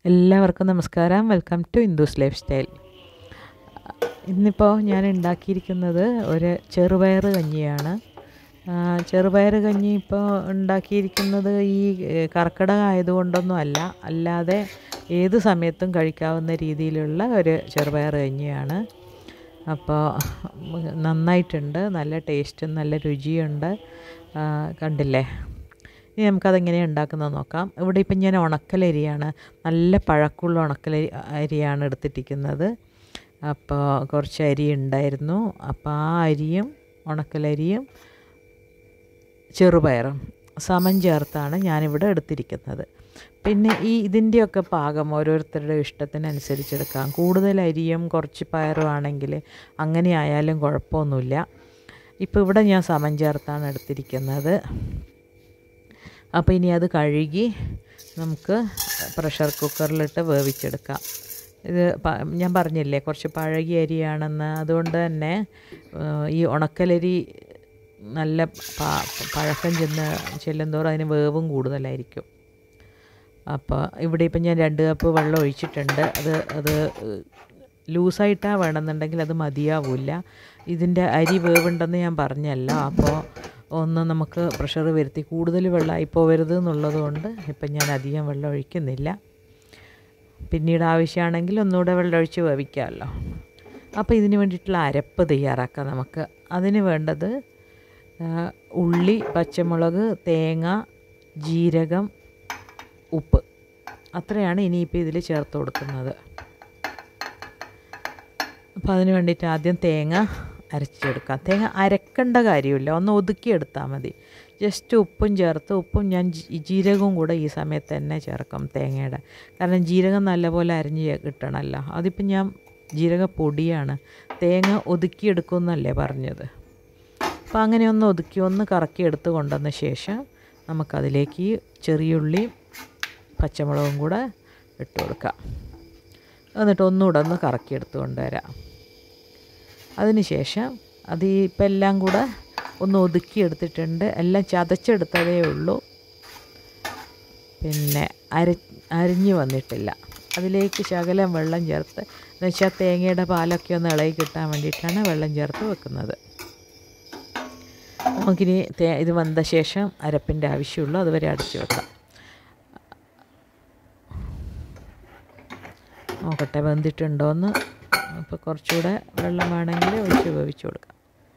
എല്ലാവർക്കും നമസ്കാരം welcome to Indu's lifestyle ഇന്നിപ്പോൾ ഞാൻ ഉണ്ടാക്കിയിരിക്കുന്നത് ഒരു ചെറുപയർ കഞ്ഞിയാണ് ആ, ചെറുപയർ കഞ്ഞി ഇപ്പോൾ ഉണ്ടാക്കിയിരിക്കുന്നത് ഈ ഏ, കർക്കിടകം ആയതുകൊണ്ടൊന്നും അല്ല അല്ലാതെ ഏത് സമയത്തും കഴിക്കാവുന്ന രീതിയിലുള്ള ഒരു ചെറുപയർ കഞ്ഞിയാണ് അപ്പോൾ നന്നായിട്ടുണ്ട് നല്ല ടേസ്റ്റും നല്ല രുചിയുണ്ട് ആ, കണ്ടില്ലേ ഇനി നമുക്കതെങ്ങനെയാണ് ഉണ്ടാക്കുന്നത് നോക്കാം ഇവിടെ ഇപ്പം ഞാൻ ഉണക്കലരിയാണ് നല്ല പഴക്കമുള്ള ഉണക്കലരി അരിയാണ് എടുത്തിട്ടിരിക്കുന്നത് അപ്പോൾ കുറച്ച് അരി ഉണ്ടായിരുന്നു അപ്പോൾ ആ അരിയും ഉണക്കലരിയും ചെറുപയറും സമം ചേർത്താണ് ഞാനിവിടെ എടുത്തിരിക്കുന്നത് പിന്നെ ഈ ഇതിൻ്റെയൊക്കെ പാകം ഓരോരുത്തരുടെ ഇഷ്ടത്തിനനുസരിച്ച് എടുക്കാം കൂടുതൽ അരിയും കുറച്ച് പയറും ആണെങ്കിൽ അങ്ങനെ ആയാലും കുഴപ്പമൊന്നുമില്ല ഇപ്പോൾ ഇവിടെ ഞാൻ സമം ചേർത്താണ് എടുത്തിരിക്കുന്നത് അപ്പോൾ ഇനി അത് കഴുകി നമുക്ക് പ്രഷർ കുക്കറിലിട്ട് വേവിച്ചെടുക്കാം ഇത് പ- ഞാൻ പറഞ്ഞില്ലേ കുറച്ച് പഴകിയ അരിയാണെന്ന് അതുകൊണ്ട് തന്നെ ഏഹ്, ഈ ഉണക്കലരി നല്ല പ- പഴക്കം ചെന്ന് ചെല്ലുന്തോറും അതിന് വേവും കൂടുതലായിരിക്കും അപ്പോൾ ഇവിടെ ഇപ്പം ഞാൻ രണ്ട് കപ്പ് വെള്ളം ഒഴിച്ചിട്ടുണ്ട് അത് അത് ലൂസായിട്ടാണ് വേണമെന്നുണ്ടെങ്കിൽ അത് മതിയാവില്ല ഇതിൻ്റെ അരി വേവുണ്ടെന്ന് ഞാൻ പറഞ്ഞല്ലോ അപ്പോൾ ഒന്ന് നമുക്ക് പ്രഷർ വരുത്തി കൂടുതൽ വെള്ളമായി പോകരുത് എന്നുള്ളത് കൊണ്ട് ഇപ്പം ഞാൻ അധികം വെള്ളം ഒഴിക്കുന്നില്ല പിന്നീട് ആവശ്യമാണെങ്കിൽ ഒന്നുകൂടെ വെള്ളം ഒഴിച്ച് വേവിക്കാമല്ലോ അപ്പോൾ ഇതിന് വേണ്ടിയിട്ടുള്ള അരപ്പ് തയ്യാറാക്കാം നമുക്ക് അതിന് വേണ്ടത് ആ, ഉള്ളി പച്ചമുളക് തേങ്ങ ജീരകം ഉപ്പ് അത്രയാണ് ഇനിയിപ്പോൾ ഇതിൽ ചേർത്ത് കൊടുക്കുന്നത് അപ്പോൾ അതിന് വേണ്ടിയിട്ട് ആദ്യം തേങ്ങ അരച്ചെടുക്കാം തേങ്ങ അരക്കേണ്ട കാര്യമില്ല ഒന്ന് ഒതുക്കിയെടുത്താൽ മതി ജസ്റ്റ് ഉപ്പും ചേർത്ത് ഉപ്പും ഞാൻ ജി- ജീരകവും കൂടെ ഈ സമയത്ത് തന്നെ ചേർക്കും തേങ്ങയുടെ കാരണം ജീരകം നല്ലപോലെ അരിഞ്ഞ് കിട്ടണമല്ലോ അതിപ്പം ഞാൻ ജീരക പൊടിയാണ് തേങ്ങ ഒതുക്കിയെടുക്കുമെന്നല്ലേ പറഞ്ഞത് അപ്പോൾ അങ്ങനെ ഒന്ന് ഒതുക്കി ഒന്ന് കറക്കി എടുത്ത് കൊണ്ടുവന്ന ശേഷം നമുക്കതിലേക്ക് ഈ ചെറിയുള്ളിയും പച്ചമുളകും കൂടെ ഇട്ട് കൊടുക്കാം എന്നിട്ട് ഒന്നുകൂടെ ഒന്ന് കറക്കി എടുത്ത് കൊണ്ടുവരാം അതിന് ശേഷം അത് ഈ ഇപ്പം എല്ലാം കൂടെ ഒന്ന് ഒതുക്കി എടുത്തിട്ടുണ്ട് എല്ലാം ചതച്ചെടുത്തതേ ഉള്ളൂ പിന്നെ അര അരിഞ്ഞ് വന്നിട്ടില്ല അതിലേക്ക് ശകലം വെള്ളം ചേർത്ത് എന്ന് വെച്ചാൽ തേങ്ങയുടെ പാലൊക്കെ ഒന്ന് ഇളകി കിട്ടാൻ വേണ്ടിയിട്ടാണ് വെള്ളം ചേർത്ത് വെക്കുന്നത് നമുക്കിനി തേ ഇത് വന്ന ശേഷം അരപ്പിൻ്റെ ആവശ്യമുള്ളൂ അതുവരെ അടച്ചു വെക്കാം നോക്കട്ടെ വെന്തിട്ടുണ്ടോയെന്ന് അപ്പോൾ കുറച്ചുകൂടെ വെള്ളം വേണമെങ്കിൽ ഒഴിച്ച് വേവിച്ച് കൊടുക്കാം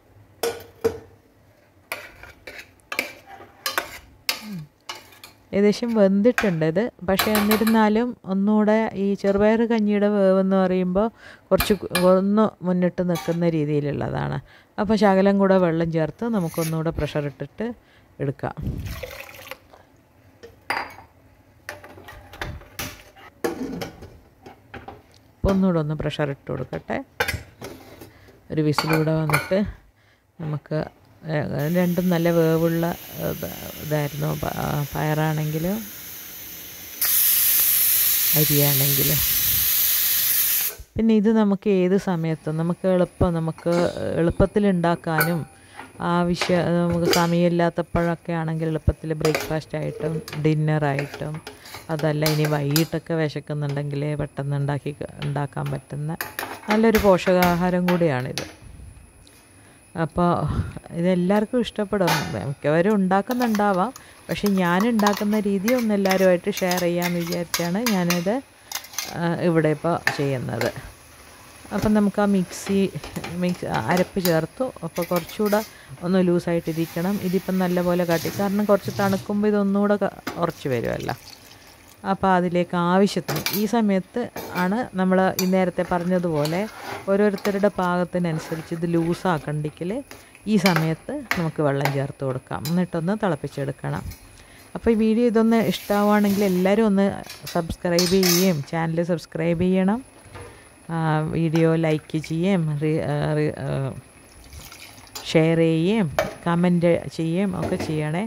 ഉം. ഏകദേശം വെന്തിട്ടുണ്ട് ഇത് പക്ഷേ എന്നിരുന്നാലും ഒന്നുകൂടെ ഈ ചെറുപയർ കഞ്ഞിയുടെ വേവെന്ന് പറയുമ്പോൾ കുറച്ച് കു- ഒന്ന് മുന്നിട്ട് നിൽക്കുന്ന രീതിയിലുള്ളതാണ് അപ്പോൾ ശകലം കൂടെ വെള്ളം ചേർത്ത് നമുക്കൊന്നുകൂടെ പ്രഷർ ഇട്ടിട്ട് എടുക്കാം അപ്പോൾ ഒന്നുകൂടെ ഒന്ന് പ്രഷർ ഇട്ട് കൊടുക്കട്ടെ ഒരു വിസിലൂടെ വന്നിട്ട് നമുക്ക് ഏ- രണ്ടും നല്ല വേവുള്ള ഇത് ഇതായിരുന്നു പ- ആ, പയറാണെങ്കിലും അരിയാണെങ്കിലും പിന്നെ ഇത് നമുക്ക് ഏത് സമയത്തും നമുക്ക് എളുപ്പം നമുക്ക് എളുപ്പത്തിൽ ഉണ്ടാക്കാനും ആവശ്യ നമുക്ക് സമയമില്ലാത്തപ്പോഴൊക്കെ ആണെങ്കിൽ എളുപ്പത്തിൽ ബ്രേക്ക്ഫാസ്റ്റ് ആയിട്ടും ഡിന്നറായിട്ടും അതല്ല ഇനി വൈകിട്ടൊക്കെ വിശക്കുന്നുണ്ടെങ്കിൽ പെട്ടെന്ന് ഉണ്ടാക്കി ഉണ്ടാക്കാൻ പറ്റുന്ന നല്ലൊരു പോഷകാഹാരം കൂടിയാണിത് അപ്പോൾ ഇതെല്ലാവർക്കും ഇഷ്ടപ്പെടും മിക്കവരും ഉണ്ടാക്കുന്നുണ്ടാവാം പക്ഷെ ഞാൻ ഉണ്ടാക്കുന്ന രീതി ഒന്ന് എല്ലാവരുമായിട്ട് ഷെയർ ചെയ്യാമെന്ന് വിചാരിച്ചാണ് ഞാനിത് ആ, ഇവിടെ ഇപ്പോൾ ചെയ്യുന്നത് അപ്പം നമുക്ക് ആ മിക്സി മിക്സ് അരപ്പ് ചേർത്തു അപ്പോൾ കുറച്ചുകൂടെ ഒന്ന് ലൂസായിട്ടിരിക്കണം ഇതിപ്പം നല്ലപോലെ കാട്ടി കാരണം കുറച്ച് തണുക്കുമ്പോൾ ഇതൊന്നുകൂടെ ക- ഉറച്ച് വരുമല്ലോ അപ്പോൾ അതിലേക്ക് ആവശ്യത്തിന് ഈ സമയത്ത് ആണ് നമ്മൾ ഈ നേരത്തെ പറഞ്ഞതുപോലെ ഓരോരുത്തരുടെ പാകത്തിനനുസരിച്ച് ഇത് ലൂസാക്കണ്ടെങ്കിൽ ഈ സമയത്ത് നമുക്ക് വെള്ളം ചേർത്ത് കൊടുക്കാം എന്നിട്ടൊന്ന് തിളപ്പിച്ചെടുക്കണം അപ്പോൾ ഈ വീഡിയോ ഇതൊന്ന് ഇഷ്ടമാവുകയാണെങ്കിൽ എല്ലാവരും ഒന്ന് സബ്സ്ക്രൈബ് ചെയ്യുകയും ചാനൽ സബ്സ്ക്രൈബ് ചെയ്യണം ആ, വീഡിയോ ലൈക്ക് ചെയ്യുകയും റി- ആ, റി- ആ, ഷെയർ ചെയ്യുകയും കമൻറ്റ് ചെയ്യുകയും ഒക്കെ ചെയ്യണേ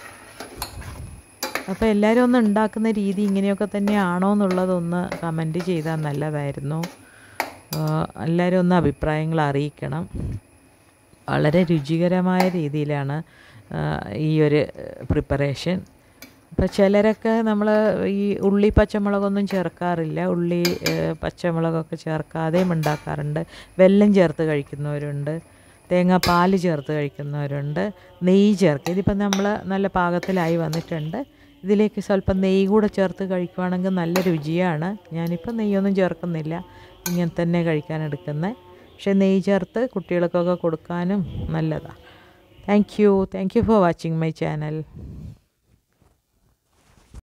അപ്പോൾ എല്ലാവരും ഒന്ന് ഉണ്ടാക്കുന്ന രീതി ഇങ്ങനെയൊക്കെ തന്നെയാണോ എന്നുള്ളതൊന്ന് കമൻറ്റ് ചെയ്താൽ നല്ലതായിരുന്നു ആ, എല്ലാവരും ഒന്ന് അഭിപ്രായങ്ങൾ അറിയിക്കണം വളരെ രുചികരമായ രീതിയിലാണ് ആ, ഈ ഒരു പ്രിപ്പറേഷൻ അപ്പോൾ ചിലരൊക്കെ നമ്മൾ ഈ ഉള്ളി പച്ചമുളകൊന്നും ചേർക്കാറില്ല ഉള്ളി ഏഹ്, പച്ചമുളകൊക്കെ ചേർക്കാതെയും ഉണ്ടാക്കാറുണ്ട് വെല്ലം ചേർത്ത് കഴിക്കുന്നവരുണ്ട് തേങ്ങാപ്പാൽ ചേർത്ത് കഴിക്കുന്നവരുണ്ട് നെയ്യ് ചേർക്കുക ഇതിപ്പോൾ നമ്മൾ നല്ല പാകത്തിലായി വന്നിട്ടുണ്ട് ഇതിലേക്ക് സ്വല്പം നെയ്യ് കൂടെ ചേർത്ത് കഴിക്കുവാണെങ്കിൽ നല്ല രുചിയാണ് ഞാനിപ്പോൾ നെയ്യൊന്നും ചേർക്കുന്നില്ല ഇങ്ങനെ തന്നെ കഴിക്കാൻ എടുക്കുന്നത് പക്ഷേ നെയ്യ് ചേർത്ത് കുട്ടികൾക്കൊക്കെ കൊടുക്കാനും നല്ലതാണ് thank you thank you for watching my channel